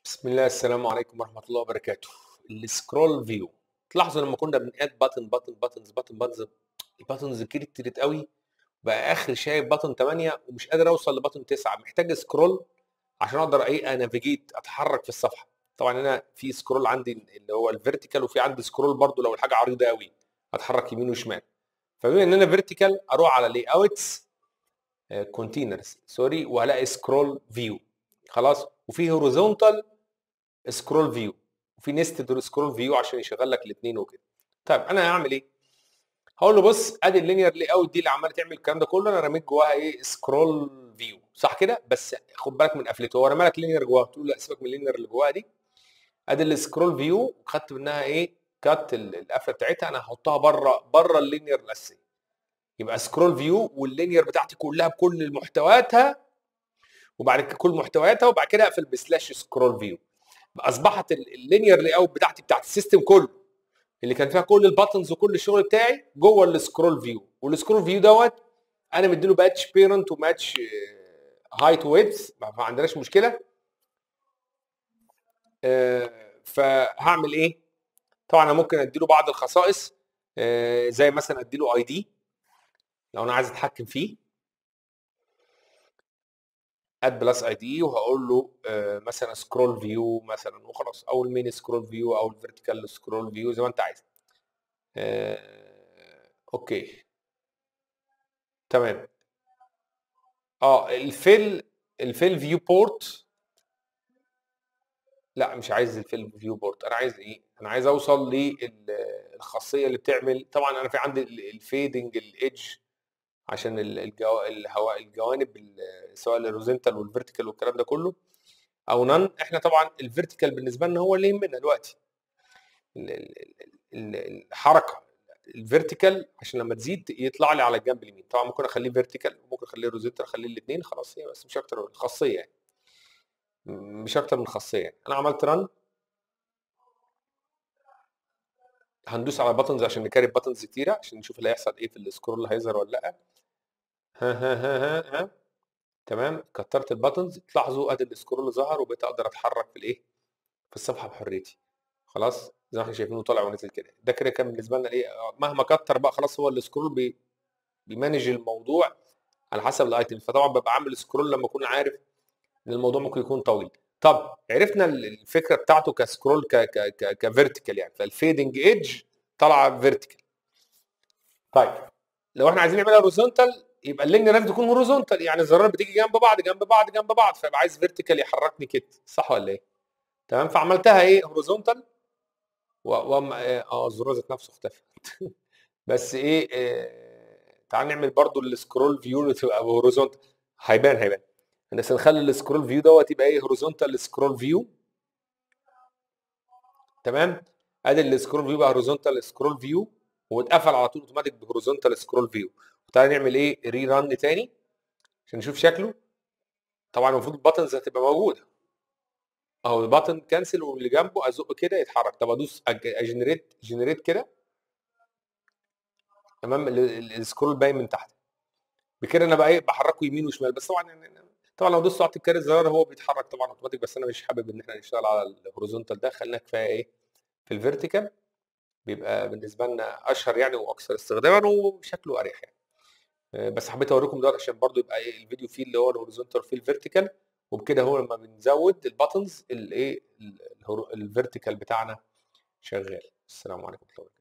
بسم الله السلام عليكم ورحمة الله وبركاته السكرول فيو تلاحظوا لما كنا بنقاد باتن باتن باتنز باتن باتنز الباتنز كترت قوي بقى اخر شايف باتن 8 ومش قادر اوصل لباتن 9 محتاج سكرول عشان اقدر ايه انافيجيت اتحرك في الصفحه طبعا انا في سكرول عندي اللي هو الفيرتيكال وفي عندي سكرول برضو لو الحاجه عريضه قوي اتحرك يمين وشمال فبما ان انا فيرتيكال اروح على لي اوتس كونتينرز سوري وهلاقي سكرول فيو خلاص وفي هوريزونتال سكرول فيو وفي نيستد سكرول فيو عشان يشغل لك الاثنين وكده طيب انا هعمل ايه هقول له بص ادي اللينير لي اوت دي اللي عماله تعمل الكلام ده كله انا رميت جواها ايه سكرول فيو صح كده بس خد بالك من قفلته هو رمى لك لينير جواها تقول لا سيبك من اللينير اللي جواها دي ادي السكرول فيو خدت منها ايه كات القفله بتاعتها انا هحطها بره بره اللينير الاساسيه يبقى سكرول فيو واللينير بتاعتي كلها بكل محتوياتها وبعد كده كل محتوياتها وبعد كده اقفل بسلاش سكرول فيو اصبحت اللينير لاي اوت بتاعتي بتاعت السيستم كله اللي كان فيها كل الباتنز وكل الشغل بتاعي جوه السكرول فيو والسكرول فيو دوت انا مديله ماتش بيرنت وماتش هايت ويدث ما عندناش مشكله فهعمل ايه طبعا انا ممكن اديله بعض الخصائص زي مثلا اديله اي دي لو انا عايز اتحكم فيه اد بلس اي دي وهقول له آه مثلا سكرول فيو مثلا وخلاص او المين سكرول فيو او الفيرتيكال سكرول فيو زي ما انت عايز آه اوكي تمام اه الفيل الفيل فيو بورت لا مش عايز الفيل فيو بورت انا عايز ايه انا عايز اوصل للخاصيه اللي بتعمل طبعا انا في عندي الفيدنج الايدج عشان الجو... الهواء الجوانب سواء الهوريزونتال والفيرتيكال والكلام ده كله او نان احنا طبعا الفيرتيكال بالنسبه لنا هو اللي يهمنا دلوقتي الحركه الفيرتيكال عشان لما تزيد يطلع لي على الجنب اليمين طبعا ممكن اخليه فيرتيكال ممكن اخليه هوريزونتال اخليه الاثنين خلاص هي بس مش اكتر من خاصيه يعني مش اكتر من خاصيه يعني انا عملت رن هندوس على باتنز عشان نكاري باتنز كتيره عشان نشوف اللي هيحصل ايه في السكرول اللي هيظهر ولا لا ها ها ها ها, ها. تمام كترت الباتنز تلاحظوا ادي السكرول ظهر وبقيت اقدر اتحرك في الايه في الصفحه بحريتي خلاص زي ما احنا شايفينه طالع ونزل كده ده كده كان بالنسبه لنا ايه مهما كتر بقى خلاص هو السكرول بي بيمانج الموضوع على حسب الايتم فطبعا ببقى عامل سكرول لما اكون عارف ان الموضوع ممكن يكون طويل طب عرفنا الفكره بتاعته كسكرول ك ك ك كفيرتيكال يعني فالفيدنج ايدج طالعه فيرتيكال طيب لو احنا عايزين نعملها هوريزونتال يبقى اللينير لازم تكون هوريزونتال يعني الزرار بتيجي جنب بعض جنب بعض جنب بعض فيبقى عايز فيرتيكال يحركني كده صح ولا ايه؟ تمام فعملتها ايه هوريزونتال و... و... اه الزرار ذات نفسه اختفى بس ايه آه... تعال نعمل برضو السكرول فيو اللي تبقى هوريزونتال هيبان هيبان بس نخلي السكرول فيو دوت يبقى ايه هوريزونتال سكرول فيو تمام ادي السكرول فيو بقى هوريزونتال سكرول فيو واتقفل على طول اوتوماتيك بهوريزونتال سكرول فيو تعالى نعمل ايه ري ران تاني عشان نشوف شكله طبعا المفروض الباتنز هتبقى موجوده اهو الباتن كانسل واللي جنبه ازق كده يتحرك طب ادوس اجنريت جنريت كده تمام السكرول باين من تحت بكده انا بقى ايه بحركه يمين وشمال بس طبعا يعني طبعا لو دوست على الكاري الزرار هو بيتحرك طبعا اوتوماتيك بس انا مش حابب ان احنا نشتغل على الهوريزونتال ده خلينا كفايه ايه في الفيرتيكال بيبقى بالنسبه لنا اشهر يعني واكثر استخداما وشكله اريح يعني بس حبيت اوريكم دلوقتي عشان برضو يبقى ايه الفيديو فيه اللي هو الهوريزونتال وفيه الفيرتيكال وبكده هو لما بنزود الباتنز الايه الفيرتيكال بتاعنا شغال السلام عليكم ورحمه الله